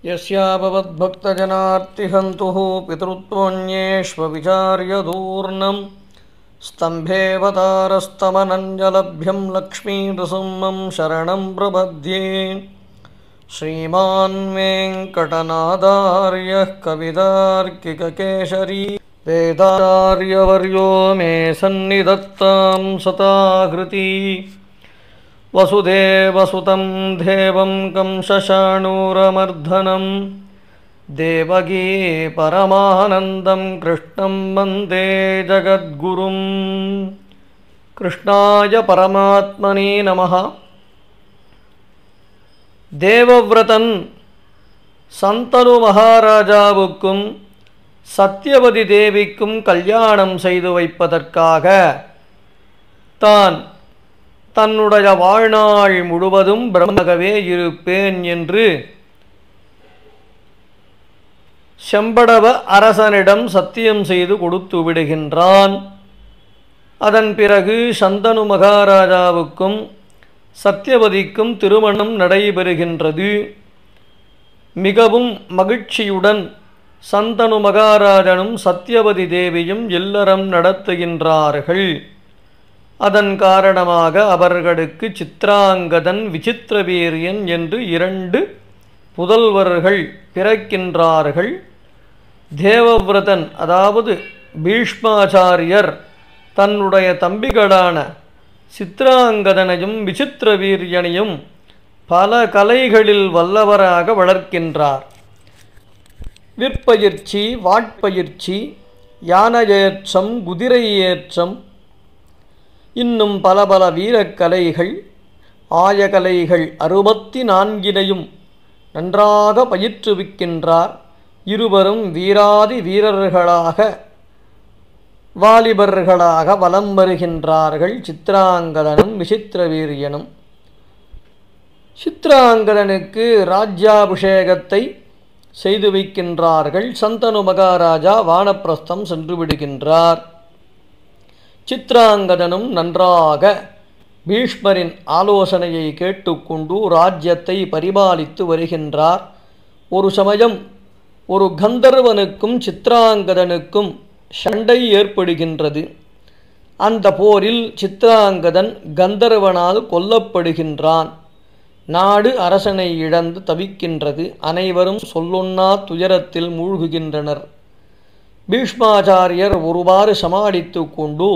यस्यापवद्भक्तजनार्तिहन्तुः पितृत्वन्येष्वविचार्यदूर्णं स्तम्भेऽवतारस्तमनञ्जलभ्यं लक्ष्मीनृसिंहं शरणं प्रपद्ये श्रीमान् वेङ्कटनादार्यः कवितार्किककेशरी वेदाचार्यवर्यो मे सन्निधत्तां सताहृती वसुदेवसुतं देवं कंसशाणूरमर्धनं देवगी परमानन्दं कृष्णं वन्दे जगद्गुरुं कृष्णाय परमात्मने नमः தேவவிரதன் சந்தனு மகாராஜாவுக்கும் சத்யவதி தேவிக்கும் கல்யாணம் செய்து வைப்பதற்காக தான் தன்னுடைய வாழ்நாள் முழுவதும் பிரம்மகவே இருப்பேன் என்று செம்படவ அரசனிடம் சத்தியம் செய்து கொடுத்து விடுகின்றான் அதன் பிறகு சந்தனு மகாராஜாவுக்கும் சத்யவதிக்கும் திருமணம் நடைபெறுகின்றது மிகவும் மகிழ்ச்சியுடன் சந்தனு மகாராஜனும் சத்யவதி தேவியும் இல்லறம் நடத்துகின்றார்கள் அதன் காரணமாக அவர்களுக்கு சித்ராங்கதன் விசித்திரவீரியன் என்று இரண்டு புதல்வர்கள் பிறக்கின்றார்கள் தேவவிரதன் அதாவது பீஷ்மாச்சாரியர் தன்னுடைய தம்பிகளான சித்ராங்கதனையும் விசித்திர வீரியனையும் பல கலைகளில் வல்லவராக வளர்க்கின்றார் விற்பயிற்சி வாட்பயிற்சி யானையேற்றம் குதிரை ஏற்றம் இன்னும் பல பல வீரக்கலைகள் ஆயகலைகள் அறுபத்தி நான்கினையும் நன்றாக பயிற்றுவிக்கின்றார் இருவரும் வீராதி வீரர்களாக வாலிபர்களாக வலம் வருகின்றார்கள் சித்ராங்கதனும் விசித்திரவீரியனும் சித்ராங்கதனுக்கு ராஜ்யாபிஷேகத்தை செய்து வைக்கின்றார்கள் சந்தனு மகாராஜா வானப்பிரஸ்தம் சென்று விடுகின்றார் சித்ராங்கதனும் நன்றாக பீஷ்மரின் ஆலோசனையை கேட்டுக்கொண்டு ராஜ்யத்தை பரிபாலித்து வருகின்றார் ஒரு சமயம் ஒரு கந்தர்வனுக்கும் சித்ராங்கதனுக்கும் சண்டை ஏற்படுகின்றது அந்த போரில் சித்ராங்கதன் கந்தர்வனால் கொல்லப்படுகின்றான் நாடு அரசனை இழந்து தவிக்கின்றது அனைவரும் சொல்லொன்னா துயரத்தில் மூழ்குகின்றனர் பீஷ்மாச்சாரியர் ஒருவாறு சமாளித்து கொண்டு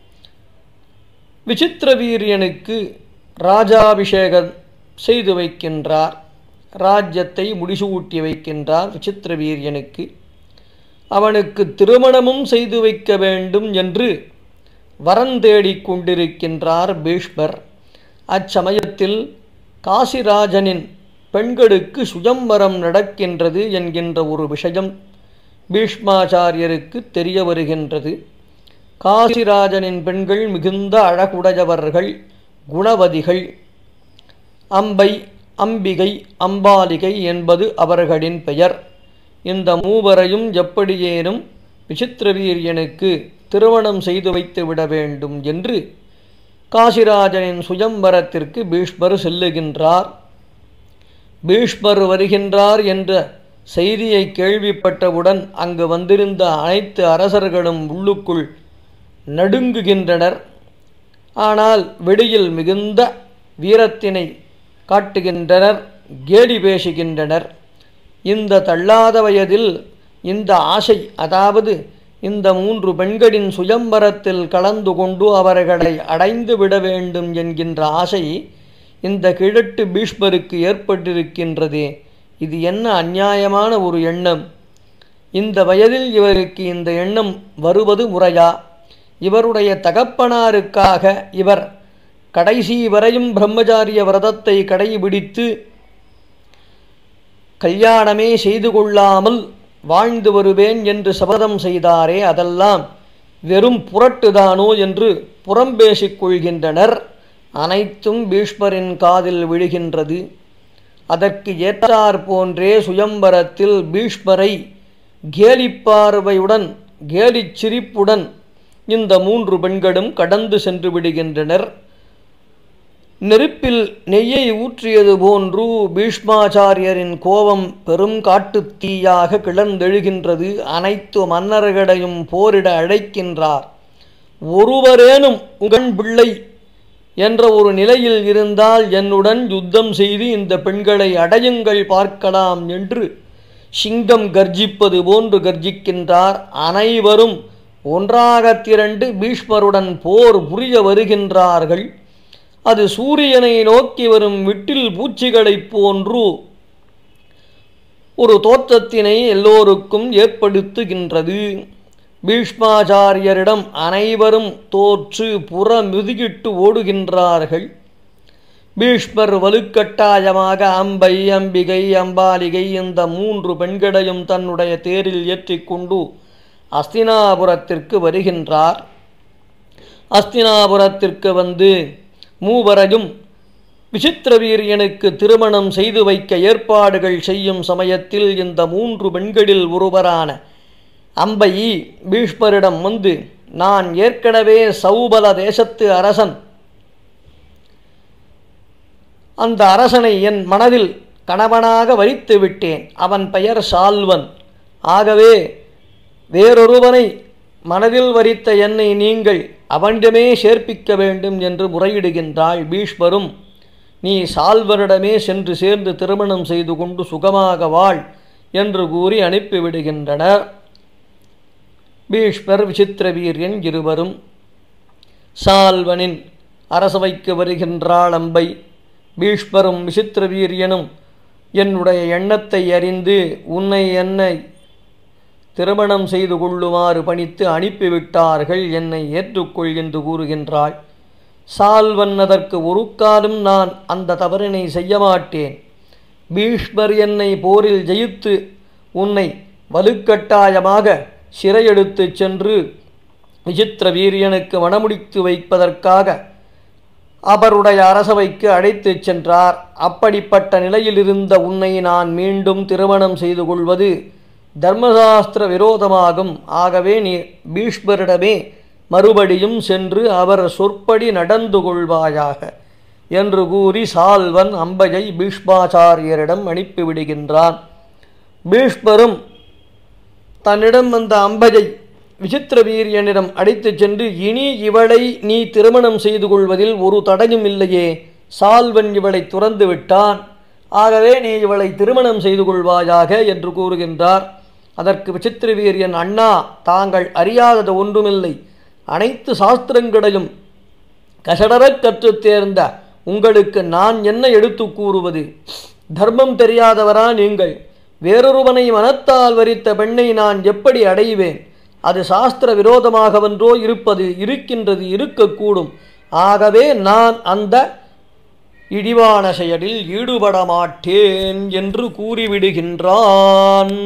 விசித்திரவீரியனுக்கு ராஜாபிஷேகம் செய்து வைக்கின்றார் ராஜ்யத்தை முடிசூட்டி வைக்கின்றார் விசித்திரவீரியனுக்கு அவனுக்கு திருமணமும் செய்து வைக்க வேண்டும் என்று வரன் தேடிக் கொண்டிருக்கின்றார் பீஷ்மர் அச்சமயத்தில் காசிராஜனின் பெண்களுக்கு சுயம்வரம் நடக்கின்றது என்கின்ற ஒரு விஷயம் பீஷ்மாச்சாரியருக்கு தெரிய வருகின்றது காசிராஜனின் பெண்கள் மிகுந்த அழகுடையவர்கள் குணவதிகள் அம்பை அம்பிகை அம்பாலிகை என்பது அவர்களின் பெயர் இந்த மூவரையும் எப்படியேனும் விசித்திரவீரியனுக்கு திருமணம் செய்து வைத்து விட வேண்டும் என்று காசிராஜனின் சுயம்பரத்திற்கு பீஷ்மர் செல்லுகின்றார் பீஷ்மர் வருகின்றார் என்ற செய்தியை கேள்விப்பட்டவுடன் அங்கு வந்திருந்த அனைத்து அரசர்களும் உள்ளுக்குள் நடுங்குகின்றனர் ஆனால் வெளியில் மிகுந்த வீரத்தினை காட்டுகின்றனர் கேலி பேசுகின்றனர் இந்த தள்ளாத வயதில் இந்த ஆசை அதாவது இந்த மூன்று பெண்களின் சுயம்பரத்தில் கலந்து கொண்டு அவர்களை அடைந்து விட வேண்டும் என்கின்ற ஆசை இந்த கிழட்டு பீஷ்மருக்கு ஏற்பட்டிருக்கின்றதே இது என்ன அந்நியாயமான ஒரு எண்ணம் இந்த வயதில் இவருக்கு இந்த எண்ணம் வருவது முறையா இவருடைய தகப்பனாருக்காக இவர் கடைசி வரையும் பிரம்மச்சாரிய விரதத்தை கடைபிடித்து கல்யாணமே செய்து கொள்ளாமல் வாழ்ந்து வருவேன் என்று சபதம் செய்தாரே அதெல்லாம் வெறும் புரட்டுதானோ என்று புறம் பேசிக் கொள்கின்றனர் அனைத்தும் பீஷ்மரின் காதில் விழுகின்றது அதற்கு ஏற்றாற் போன்றே சுயம்பரத்தில் பீஷ்மரை கேலிப்பார்வையுடன் கேலிச் சிரிப்புடன் இந்த மூன்று பெண்களும் கடந்து சென்று விடுகின்றனர் நெருப்பில் நெய்யை ஊற்றியது போன்று பீஷ்மாச்சாரியரின் கோபம் பெரும் காட்டுத் தீயாக கிளர்ந்தெழுகின்றது அனைத்து மன்னர்களையும் போரிட அழைக்கின்றார் ஒருவரேனும் உங்கள் பிள்ளை என்ற ஒரு நிலையில் இருந்தால் என்னுடன் யுத்தம் செய்து இந்த பெண்களை அடையுங்கள் பார்க்கலாம் என்று சிங்கம் கர்ஜிப்பது போன்று கர்ஜிக்கின்றார் அனைவரும் ஒன்றாகத் திரண்டு பீஷ்மருடன் போர் புரிய வருகின்றார்கள் அது சூரியனை நோக்கி வரும் விட்டில் பூச்சிகளைப் போன்று ஒரு தோற்றத்தினை எல்லோருக்கும் ஏற்படுத்துகின்றது பீஷ்மாச்சாரியரிடம் அனைவரும் தோற்று புறமிதுகிட்டு ஓடுகின்றார்கள் பீஷ்மர் வலுக்கட்டாயமாக அம்பை அம்பிகை அம்பாலிகை இந்த மூன்று பெண்களையும் தன்னுடைய தேரில் ஏற்றிக்கொண்டு அஸ்தினாபுரத்திற்கு வருகின்றார் அஸ்தினாபுரத்திற்கு வந்து மூவரையும் விசித்திரவீரியனுக்கு திருமணம் செய்து வைக்க ஏற்பாடுகள் செய்யும் சமயத்தில் இந்த மூன்று பெண்களில் ஒருவரான அம்பை பீஷ்மரிடம் வந்து நான் ஏற்கனவே சௌபல தேசத்து அரசன் அந்த அரசனை என் மனதில் கணவனாக வரித்து விட்டேன் அவன் பெயர் சால்வன் ஆகவே வேறொருவனை மனதில் வரித்த என்னை நீங்கள் அவனிடமே சேர்ப்பிக்க வேண்டும் என்று முறையிடுகின்றாள் பீஷ்மரும் நீ சால்வரிடமே சென்று சேர்ந்து திருமணம் செய்து கொண்டு சுகமாக வாழ் என்று கூறி அனுப்பிவிடுகின்றனர் பீஷ்மர் விசித்திரவீரியன் இருவரும் சால்வனின் அரசவைக்கு வருகின்றாள் அம்பை பீஷ்மரும் விசித்திரவீரியனும் என்னுடைய எண்ணத்தை அறிந்து உன்னை என்னை திருமணம் செய்து கொள்ளுமாறு பணித்து அனுப்பிவிட்டார்கள் என்னை ஏற்றுக்கொள் என்று கூறுகின்றாள் சால்வன் அதற்கு ஒரு காலம் நான் அந்த தவறினை செய்ய மாட்டேன் பீஷ்மர் என்னை போரில் ஜெயித்து உன்னை வலுக்கட்டாயமாக சிறையெடுத்துச் சென்று விசித்திர வீரியனுக்கு மணமுடித்து வைப்பதற்காக அவருடைய அரசவைக்கு அழைத்துச் சென்றார் அப்படிப்பட்ட நிலையில் இருந்த உன்னை நான் மீண்டும் திருமணம் செய்து கொள்வது தர்மசாஸ்திர விரோதமாகும் ஆகவே நீ பீஷ்மரிடமே மறுபடியும் சென்று அவர் சொற்படி நடந்து கொள்வாயாக என்று கூறி சால்வன் அம்பையை பீஷ்மாச்சாரியரிடம் அனுப்பிவிடுகின்றான் பீஷ்மரும் தன்னிடம் வந்த அம்பையை விசித்திர வீரியனிடம் அழைத்துச் சென்று இனி இவளை நீ திருமணம் செய்து கொள்வதில் ஒரு தடையும் இல்லையே சால்வன் இவளை துறந்து விட்டான் ஆகவே நீ இவளை திருமணம் செய்து கொள்வாயாக என்று கூறுகின்றார் அதற்கு விசித்திர வீரியன் அண்ணா தாங்கள் அறியாதது ஒன்றுமில்லை அனைத்து சாஸ்திரங்களையும் கசடரக் கற்றுத் தேர்ந்த உங்களுக்கு நான் என்ன எடுத்து கூறுவது தர்மம் தெரியாதவரா நீங்கள் வேறொருவனை மனத்தால் வரித்த பெண்ணை நான் எப்படி அடைவேன் அது சாஸ்திர விரோதமாகவென்றோ இருப்பது இருக்கின்றது இருக்கக்கூடும் ஆகவே நான் அந்த இடிவான செயலில் ஈடுபட மாட்டேன் என்று கூறிவிடுகின்றான்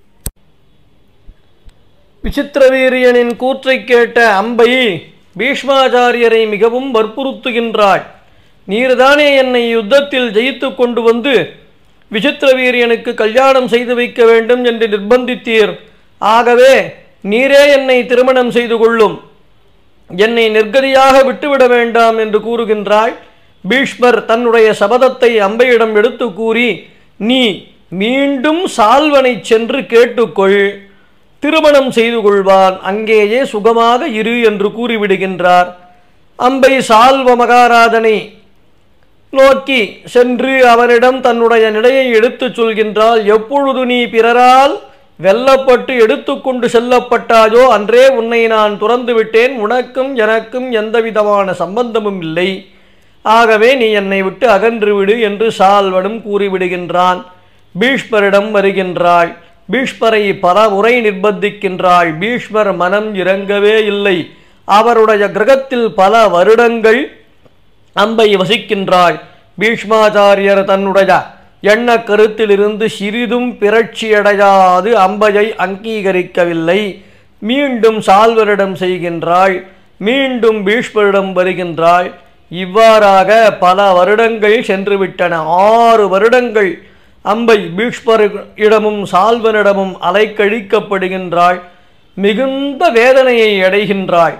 விசித்திரவீரியனின் கூற்றைக் கேட்ட அம்பை பீஷ்மாச்சாரியரை மிகவும் வற்புறுத்துகின்றாள் நீர்தானே என்னை யுத்தத்தில் ஜெயித்து கொண்டு வந்து விசித்திரவீரியனுக்கு கல்யாணம் செய்து வைக்க வேண்டும் என்று நிர்பந்தித்தீர் ஆகவே நீரே என்னை திருமணம் செய்து கொள்ளும் என்னை நிர்கதியாக விட்டுவிட வேண்டாம் என்று கூறுகின்றாள் பீஷ்மர் தன்னுடைய சபதத்தை அம்பையிடம் எடுத்து கூறி நீ மீண்டும் சால்வனை சென்று கேட்டுக்கொள் திருமணம் செய்து கொள்வான் அங்கேயே சுகமாக இரு என்று கூறிவிடுகின்றார் அம்பை சால்வ மகாராஜனை நோக்கி சென்று அவரிடம் தன்னுடைய நிலையை எடுத்துச் சொல்கின்றால் எப்பொழுது நீ பிறரால் வெல்லப்பட்டு எடுத்துக்கொண்டு செல்லப்பட்டாயோ அன்றே உன்னை நான் துறந்து விட்டேன் உனக்கும் எனக்கும் எந்தவிதமான சம்பந்தமும் இல்லை ஆகவே நீ என்னை விட்டு அகன்று விடு என்று சால்வனும் கூறிவிடுகின்றான் பீஷ்மரிடம் வருகின்றாள் பீஷ்மரை பல முறை நிர்பந்திக்கின்றாள் பீஷ்மர் மனம் இறங்கவே இல்லை அவருடைய கிரகத்தில் பல வருடங்கள் அம்பை வசிக்கின்றாள் பீஷ்மாச்சாரியர் தன்னுடைய எண்ண கருத்திலிருந்து சிறிதும் பிறட்சியடையாது அம்பையை அங்கீகரிக்கவில்லை மீண்டும் சால்வரிடம் செய்கின்றாள் மீண்டும் பீஷ்மரிடம் வருகின்றாள் இவ்வாறாக பல வருடங்கள் சென்றுவிட்டன ஆறு வருடங்கள் அம்பை பீஷ்மரிடமும் சால்வனிடமும் அலைக்கழிக்கப்படுகின்றாள் மிகுந்த வேதனையை அடைகின்றாள்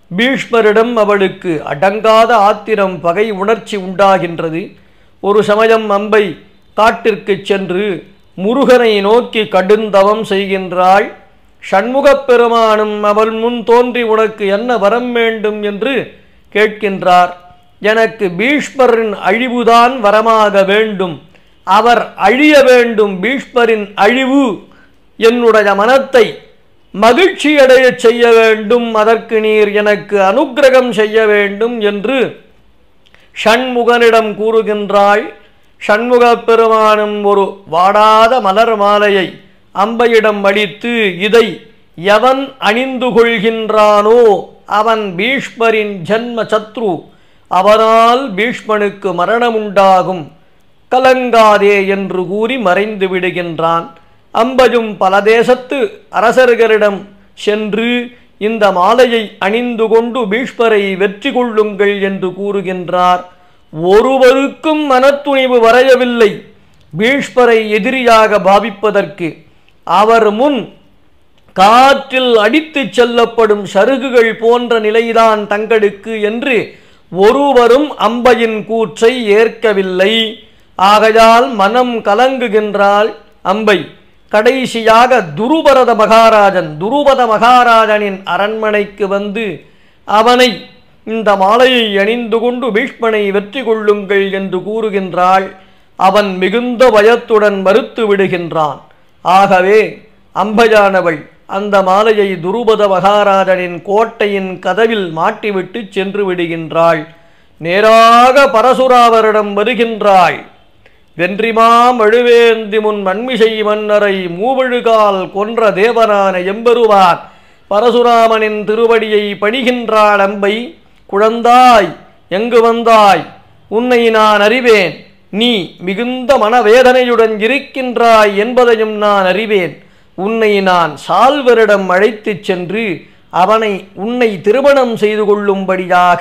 பீஷ்மரிடம் அவளுக்கு அடங்காத ஆத்திரம் பகை உணர்ச்சி உண்டாகின்றது ஒரு சமயம் அம்பை காட்டிற்குச் சென்று முருகனை நோக்கி கடுந்தவம் செய்கின்றாள் சண்முகப் பெருமானும் அவள் முன் தோன்றி உனக்கு என்ன வரம் வேண்டும் என்று கேட்கின்றார் எனக்கு பீஷ்மரின் அழிவுதான் வரமாக வேண்டும் அவர் அழிய வேண்டும் பீஷ்மரின் அழிவு என்னுடைய மனத்தை மகிழ்ச்சியடையச் செய்ய வேண்டும் அதற்கு நீர் எனக்கு அனுக்கிரகம் செய்ய வேண்டும் என்று ஷண்முகனிடம் கூறுகின்றாள் ஷண்முகப் பெருமானும் ஒரு வாடாத மலர் மாலையை அம்பையிடம் அளித்து இதை எவன் அணிந்து கொள்கின்றானோ அவன் பீஷ்மரின் ஜன்ம சத்ரு அவனால் பீஷ்மனுக்கு மரணமுண்டாகும் கலங்காதே என்று கூறி மறைந்து விடுகின்றான் அம்பையும் பல தேசத்து அரசர்களிடம் சென்று இந்த மாலையை அணிந்து கொண்டு பீஷ்மரை வெற்றி கொள்ளுங்கள் என்று கூறுகின்றார் ஒருவருக்கும் மனத்துணிவு வரையவில்லை பீஷ்மரை எதிரியாக பாவிப்பதற்கு அவர் முன் காற்றில் அடித்துச் செல்லப்படும் சருகுகள் போன்ற நிலைதான் தங்களுக்கு என்று ஒருவரும் அம்பையின் கூற்றை ஏற்கவில்லை ஆகையால் மனம் கலங்குகின்றாள் அம்பை கடைசியாக துருபரத மகாராஜன் துருபத மகாராஜனின் அரண்மனைக்கு வந்து அவனை இந்த மாலையை அணிந்து கொண்டு பீஷ்மனை வெற்றி கொள்ளுங்கள் என்று கூறுகின்றாள் அவன் மிகுந்த பயத்துடன் மறுத்து விடுகின்றான் ஆகவே அம்பையானவள் அந்த மாலையை துருபத மகாராஜனின் கோட்டையின் கதவில் மாட்டிவிட்டு சென்று விடுகின்றாள் நேராக பரசுராவரிடம் வருகின்றாள் வென்றிமாம் அழுவேந்தி முன் மண்மிசை மன்னரை மூவழுகால் கொன்ற தேவனான எம்பெருவான் பரசுராமனின் திருவடியை பணிகின்றாள் அம்பை குழந்தாய் எங்கு வந்தாய் உன்னை நான் அறிவேன் நீ மிகுந்த மனவேதனையுடன் இருக்கின்றாய் என்பதையும் நான் அறிவேன் உன்னை நான் சால்வரிடம் அழைத்துச் சென்று அவனை உன்னை திருமணம் செய்து கொள்ளும்படியாக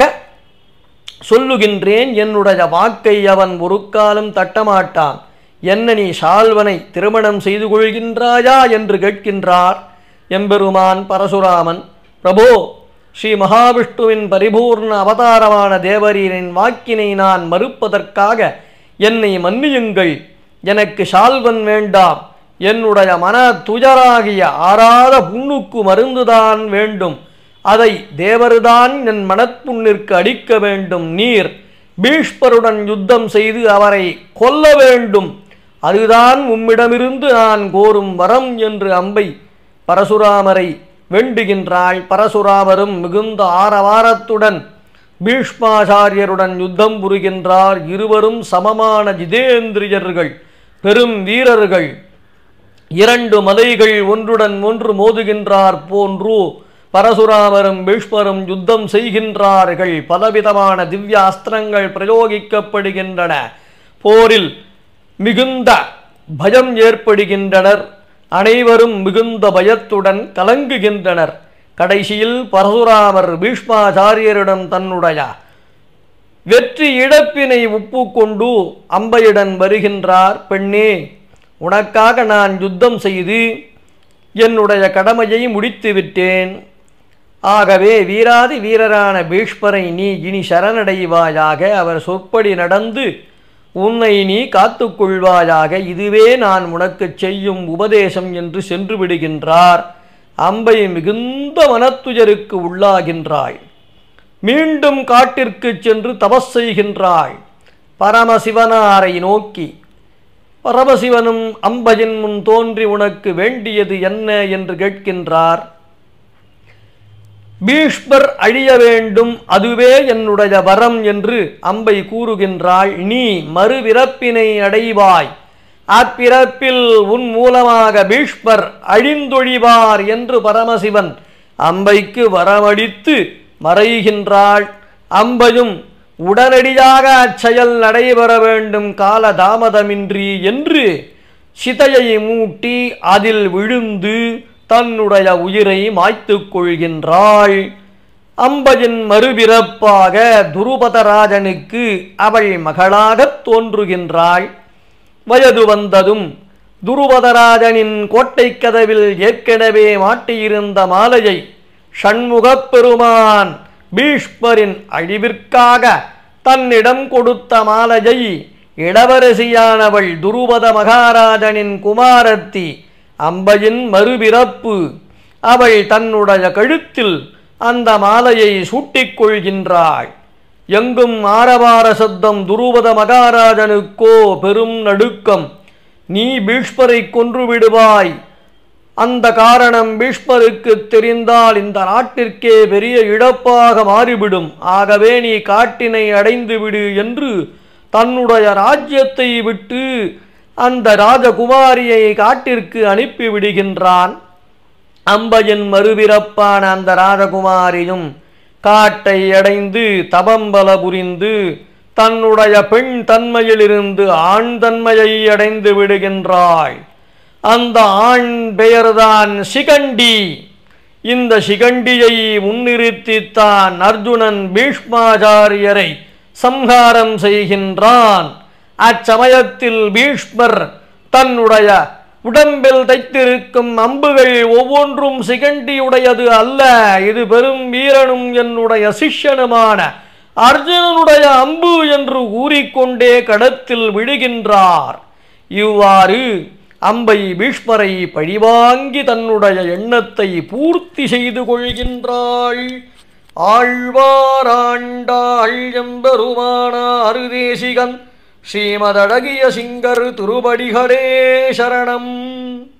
சொல்லுகின்றேன் என்னுடைய வாக்கை அவன் ஒரு காலம் தட்டமாட்டான் என்ன நீ சால்வனை திருமணம் செய்து கொள்கின்றாயா என்று கேட்கின்றார் எம்பெருமான் பரசுராமன் பிரபோ ஸ்ரீ மகாவிஷ்ணுவின் பரிபூர்ண அவதாரமான தேவரீரின் வாக்கினை நான் மறுப்பதற்காக என்னை மன்னியுங்கள் எனக்கு சால்வன் வேண்டாம் என்னுடைய மன துயராகிய ஆறாத புண்ணுக்கு மருந்துதான் வேண்டும் அதை தேவருதான் என் மனப்புண்ணிற்கு அடிக்க வேண்டும் நீர் பீஷ்மருடன் யுத்தம் செய்து அவரை கொல்ல வேண்டும் அதுதான் உம்மிடமிருந்து நான் கோரும் வரம் என்று அம்பை பரசுராமரை வேண்டுகின்றாள் பரசுராமரும் மிகுந்த ஆரவாரத்துடன் பீஷ்மாச்சாரியருடன் யுத்தம் புரிகின்றார் இருவரும் சமமான ஜிதேந்திரியர்கள் பெரும் வீரர்கள் இரண்டு மலைகள் ஒன்றுடன் ஒன்று மோதுகின்றார் போன்று பரசுராமரும் பீஷ்மரும் யுத்தம் செய்கின்றார்கள் பலவிதமான திவ்ய அஸ்திரங்கள் பிரயோகிக்கப்படுகின்றன போரில் மிகுந்த பயம் ஏற்படுகின்றனர் அனைவரும் மிகுந்த பயத்துடன் கலங்குகின்றனர் கடைசியில் பரசுராமர் பீஷ்மாச்சாரியரிடம் தன்னுடைய வெற்றி இழப்பினை ஒப்புக்கொண்டு அம்பையுடன் வருகின்றார் பெண்ணே உனக்காக நான் யுத்தம் செய்து என்னுடைய கடமையை முடித்து விட்டேன் ஆகவே வீராதி வீரரான பீஷ்மரை நீ இனி சரணடைவாயாக அவர் சொற்படி நடந்து உன்னை நீ காத்துக்கொள்வாயாக இதுவே நான் உனக்குச் செய்யும் உபதேசம் என்று சென்று விடுகின்றார் அம்பை மிகுந்த மனத்துயருக்கு உள்ளாகின்றாள் மீண்டும் காட்டிற்குச் சென்று தபஸ் செய்கின்றாள் பரமசிவனாரை நோக்கி பரமசிவனும் அம்பையின் முன் தோன்றி உனக்கு வேண்டியது என்ன என்று கேட்கின்றார் பீஷ்மர் அழிய வேண்டும் அதுவே என்னுடைய வரம் என்று அம்பை கூறுகின்றாள் நீ மறுபிறப்பினை அடைவாய் அப்பிறப்பில் உன் மூலமாக பீஷ்மர் அழிந்தொழிவார் என்று பரமசிவன் அம்பைக்கு வரமளித்து மறைகின்றாள் அம்பையும் உடனடியாக அச்செயல் நடைபெற வேண்டும் கால தாமதமின்றி என்று சிதையை மூட்டி அதில் விழுந்து தன்னுடைய உயிரை மாய்த்துக் கொள்கின்றாள் அம்பையின் மறுபிறப்பாக துருபதராஜனுக்கு அவள் மகளாகத் தோன்றுகின்றாள் வயது வந்ததும் துருபதராஜனின் கோட்டைக் கதவில் ஏற்கனவே மாட்டியிருந்த மாலையை ஷண்முகப் பெருமான் பீஷ்மரின் அழிவிற்காக தன்னிடம் கொடுத்த மாலையை இளவரசியானவள் துருபத மகாராஜனின் குமாரத்தி அம்பையின் மறுபிறப்பு அவள் தன்னுடைய கழுத்தில் அந்த மாலையை சூட்டிக் கொள்கின்றாள் எங்கும் ஆரவார சத்தம் துருபத மகாராஜனுக்கோ பெரும் நடுக்கம் நீ பீஷ்மரை கொன்று விடுவாய் அந்த காரணம் பீஷ்மருக்கு தெரிந்தால் இந்த நாட்டிற்கே பெரிய இழப்பாக மாறிவிடும் ஆகவே நீ காட்டினை அடைந்து விடு என்று தன்னுடைய ராஜ்யத்தை விட்டு அந்த ராஜகுமாரியை காட்டிற்கு அனுப்பி விடுகின்றான் அம்பையின் மறுபிறப்பான அந்த ராஜகுமாரியும் காட்டை அடைந்து தபம்பல புரிந்து தன்னுடைய பெண் தன்மையிலிருந்து ஆண் தன்மையை அடைந்து விடுகின்றாள் அந்த ஆண் பெயர்தான் சிகண்டி இந்த சிகண்டியை முன்னிறுத்தித்தான் அர்ஜுனன் பீஷ்மாச்சாரியரை சம்ஹாரம் செய்கின்றான் அச்சமயத்தில் பீஷ்மர் தன்னுடைய உடம்பில் தைத்திருக்கும் அம்புகள் ஒவ்வொன்றும் சிகண்டியுடையது அல்ல இது பெரும் வீரனும் என்னுடைய சிஷ்யனுமான அர்ஜுனனுடைய அம்பு என்று கூறிக்கொண்டே கடத்தில் விழுகின்றார் இவ்வாறு அம்பை பீஷ்மரை பழிவாங்கி தன்னுடைய எண்ணத்தை பூர்த்தி செய்து கொள்கின்றாள் ஆழ்வாராண்டாள் எம்பெருமானார் தேசிகன் ஸ்ரீமதழகிய சிங்கர் திருபடிகளே சரணம்